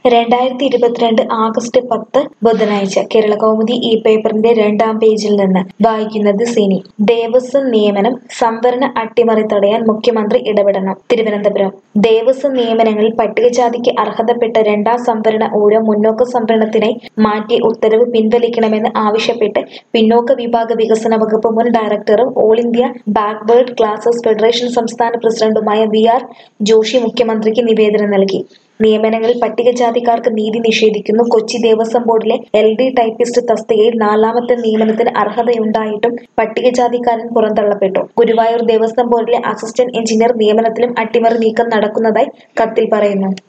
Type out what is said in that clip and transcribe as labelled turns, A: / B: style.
A: രണ്ടായിരത്തി ഇരുപത്തിരണ്ട് ആഗസ്റ്റ് പത്ത് ബുധനാഴ്ച കേരളകൗമുദി ഈ പേപ്പറിന്റെ രണ്ടാം പേജിൽ നിന്ന് വായിക്കുന്നത് സിനി ദേവസ്വം നിയമനം സംവരണ അട്ടിമറി തടയാൻ മുഖ്യമന്ത്രി ഇടപെടണം തിരുവനന്തപുരം ദേവസ്വം നിയമനങ്ങളിൽ പട്ടികജാതിക്ക് അർഹതപ്പെട്ട രണ്ടാം സംവരണ ഊഴം മുന്നോക്ക സംവരണത്തിനായി മാറ്റിയ ഉത്തരവ് പിൻവലിക്കണമെന്ന് ആവശ്യപ്പെട്ട് പിന്നോക്ക വിഭാഗ വികസന വകുപ്പ് മുൻ ഡയറക്ടറും all India backward classes federation സംസ്ഥാന പ്രസിഡന്റുമായ വി ആർ ജോഷി മുഖ്യമന്ത്രിക്ക് നിവേദനം നൽകി നിയമനങ്ങളിൽ പട്ടികജാതിക്കാർക്ക് നീതി നിഷേധിക്കുന്നു കൊച്ചി ദേവസ്വം ബോർഡിലെ എൽ ഡി ടൈപ്പിസ്റ്റ് തസ്തികയിൽ നാലാമത്തെ നിയമനത്തിന് അർഹതയുണ്ടായിട്ടും പട്ടികജാതിക്കാരൻ പുറന്തള്ളപ്പെട്ടു ഗുരുവായൂർ ദേവസ്വം ബോർഡിലെ അസിസ്റ്റന്റ് എഞ്ചിനീയർ നിയമനത്തിലും അട്ടിമറി നീക്കം നടക്കുന്നതായി കത്തിൽ പറയുന്നു